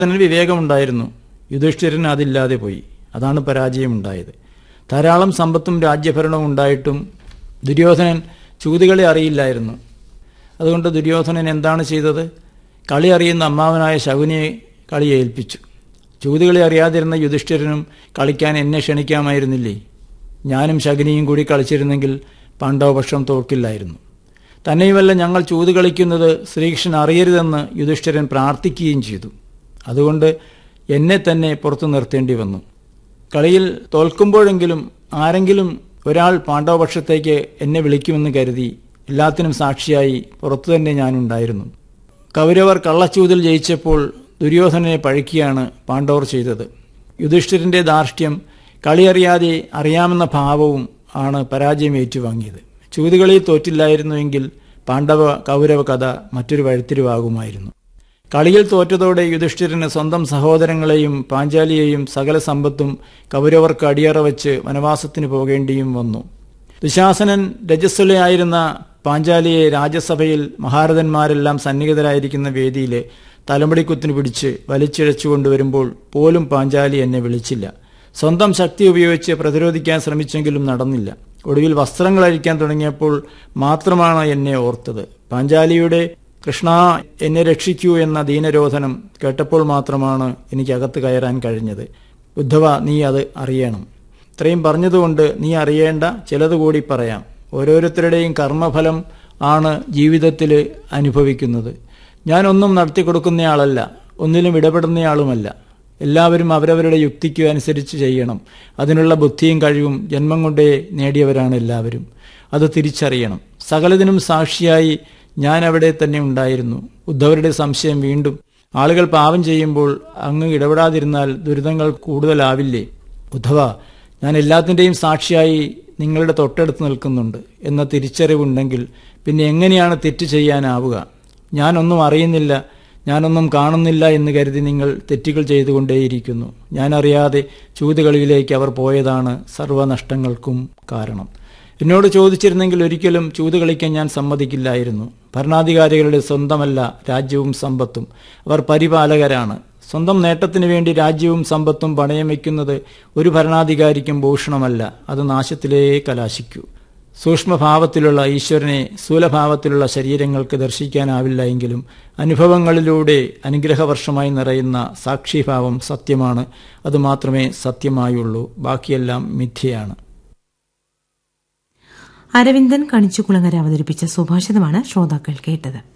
അതിന് വിവേകമുണ്ടായിരുന്നു യുധിഷ്ഠിരന് അതില്ലാതെ പോയി അതാണ് പരാജയമുണ്ടായത് ധാരാളം സമ്പത്തും രാജ്യഭരണവും ഉണ്ടായിട്ടും ദുര്യോധനൻ ചൂതുകളെ അറിയില്ലായിരുന്നു അതുകൊണ്ട് ദുര്യോധനൻ എന്താണ് ചെയ്തത് കളി അറിയുന്ന അമ്മാവനായ ശകുനിയെ കളി ഏൽപ്പിച്ചു ചൂതുകളി അറിയാതിരുന്ന യുധിഷ്ഠിരനും കളിക്കാൻ എന്നെ ക്ഷണിക്കാമായിരുന്നില്ലേ ഞാനും ശകുനിയും കൂടി കളിച്ചിരുന്നെങ്കിൽ പാണ്ഡവപക്ഷം തോൽക്കില്ലായിരുന്നു തന്നെയുമല്ല ഞങ്ങൾ ചൂത് കളിക്കുന്നത് ശ്രീകൃഷ്ണൻ അറിയരുതെന്ന് യുധിഷ്ഠിരൻ പ്രാർത്ഥിക്കുകയും ചെയ്തു അതുകൊണ്ട് എന്നെ തന്നെ പുറത്തു നിർത്തേണ്ടി വന്നു കളിയിൽ തോൽക്കുമ്പോഴെങ്കിലും ആരെങ്കിലും ഒരാൾ പാണ്ഡവപക്ഷത്തേക്ക് എന്നെ വിളിക്കുമെന്ന് കരുതി എല്ലാത്തിനും സാക്ഷിയായി പുറത്തു തന്നെ ഞാനുണ്ടായിരുന്നു കൗരവർ കള്ളച്ചൂതിൽ ജയിച്ചപ്പോൾ ദുര്യോധനനെ പഴിക്കുകയാണ് പാണ്ഡവർ ചെയ്തത് യുധിഷ്ഠിരന്റെ ധാർഷ്ട്യം കളി അറിയാതെ അറിയാമെന്ന ഭാവവും ആണ് പരാജയം ഏറ്റുവാങ്ങിയത് ചൂതുകളിയിൽ തോറ്റില്ലായിരുന്നുവെങ്കിൽ പാണ്ഡവ കൗരവ കഥ മറ്റൊരു വഴിത്തിരിവാകുമായിരുന്നു കളിയിൽ തോറ്റതോടെ യുധിഷ്ഠിരന് സ്വന്തം സഹോദരങ്ങളെയും പാഞ്ചാലിയെയും സകല സമ്പത്തും കൗരവർക്ക് അടിയറ വെച്ച് വനവാസത്തിന് പോകേണ്ടിയും വന്നു ദുശാസനൻ രജസ്വലയായിരുന്ന പാഞ്ചാലിയെ രാജ്യസഭയിൽ മഹാരഥന്മാരെല്ലാം സന്നിഹിതരായിരിക്കുന്ന വേദിയിലെ തലമുടിക്കുത്തിന് പിടിച്ച് വലിച്ചിഴച്ചു കൊണ്ടുവരുമ്പോൾ പോലും പാഞ്ചാലി എന്നെ വിളിച്ചില്ല സ്വന്തം ശക്തി ഉപയോഗിച്ച് പ്രതിരോധിക്കാൻ ശ്രമിച്ചെങ്കിലും നടന്നില്ല ഒടുവിൽ വസ്ത്രങ്ങൾ അഴിക്കാൻ തുടങ്ങിയപ്പോൾ മാത്രമാണ് എന്നെ ഓർത്തത് പാഞ്ചാലിയുടെ കൃഷ്ണ എന്നെ രക്ഷിക്കൂ എന്ന ദീനരോധനം കേട്ടപ്പോൾ മാത്രമാണ് എനിക്ക് അകത്ത് കയറാൻ കഴിഞ്ഞത് ഉദ്ധവ നീ അത് അറിയണം ഇത്രയും പറഞ്ഞതുകൊണ്ട് നീ അറിയേണ്ട ചിലത് കൂടി പറയാം ഓരോരുത്തരുടെയും കർമ്മഫലം ആണ് ജീവിതത്തിൽ അനുഭവിക്കുന്നത് ഞാനൊന്നും നടത്തി കൊടുക്കുന്നയാളല്ല ഒന്നിലും ഇടപെടുന്നയാളുമല്ല എല്ലാവരും അവരവരുടെ യുക്തിക്ക് അനുസരിച്ച് ചെയ്യണം അതിനുള്ള ബുദ്ധിയും കഴിവും ജന്മം കൊണ്ടേ നേടിയവരാണ് എല്ലാവരും അത് തിരിച്ചറിയണം സകലതിനും സാക്ഷിയായി ഞാൻ അവിടെ തന്നെ ഉണ്ടായിരുന്നു ഉദ്ധവരുടെ സംശയം വീണ്ടും ആളുകൾ പാപം ചെയ്യുമ്പോൾ അങ്ങ് ഇടപെടാതിരുന്നാൽ ദുരിതങ്ങൾ കൂടുതലാവില്ലേ ഉദ്ധവ ഞാൻ എല്ലാത്തിൻ്റെയും സാക്ഷിയായി നിങ്ങളുടെ തൊട്ടടുത്ത് നിൽക്കുന്നുണ്ട് എന്ന തിരിച്ചറിവുണ്ടെങ്കിൽ പിന്നെ എങ്ങനെയാണ് തെറ്റ് ചെയ്യാനാവുക ഞാനൊന്നും അറിയുന്നില്ല ഞാനൊന്നും കാണുന്നില്ല എന്ന് കരുതി നിങ്ങൾ തെറ്റുകൾ ചെയ്തുകൊണ്ടേയിരിക്കുന്നു ഞാനറിയാതെ ചൂതുകളിയിലേക്ക് അവർ പോയതാണ് സർവ്വനഷ്ടങ്ങൾക്കും കാരണം എന്നോട് ചോദിച്ചിരുന്നെങ്കിൽ ഒരിക്കലും ചൂത് കളിക്കാൻ ഞാൻ സമ്മതിക്കില്ലായിരുന്നു ഭരണാധികാരികളുടെ സ്വന്തമല്ല രാജ്യവും സമ്പത്തും അവർ പരിപാലകരാണ് സ്വന്തം നേട്ടത്തിനു വേണ്ടി രാജ്യവും സമ്പത്തും പണയം വയ്ക്കുന്നത് ഒരു ഭരണാധികാരിക്കും ഭൂഷണമല്ല അത് നാശത്തിലേ കലാശിക്കൂ സൂക്ഷ്മഭാവത്തിലുള്ള ഈശ്വരനെ സ്ഥൂലഭാവത്തിലുള്ള ശരീരങ്ങൾക്ക് ദർശിക്കാനാവില്ല എങ്കിലും അനുഭവങ്ങളിലൂടെ അനുഗ്രഹവർഷമായി നിറയുന്ന സാക്ഷിഭാവം സത്യമാണ് അത് മാത്രമേ സത്യമായുള്ളൂ ബാക്കിയെല്ലാം മിഥ്യയാണ് അരവിന്ദൻ കണിച്ചുകുളങ്ങര അവതരിപ്പിച്ച സുഭാഷിതമാണ് ശ്രോതാക്കൾ കേട്ടത്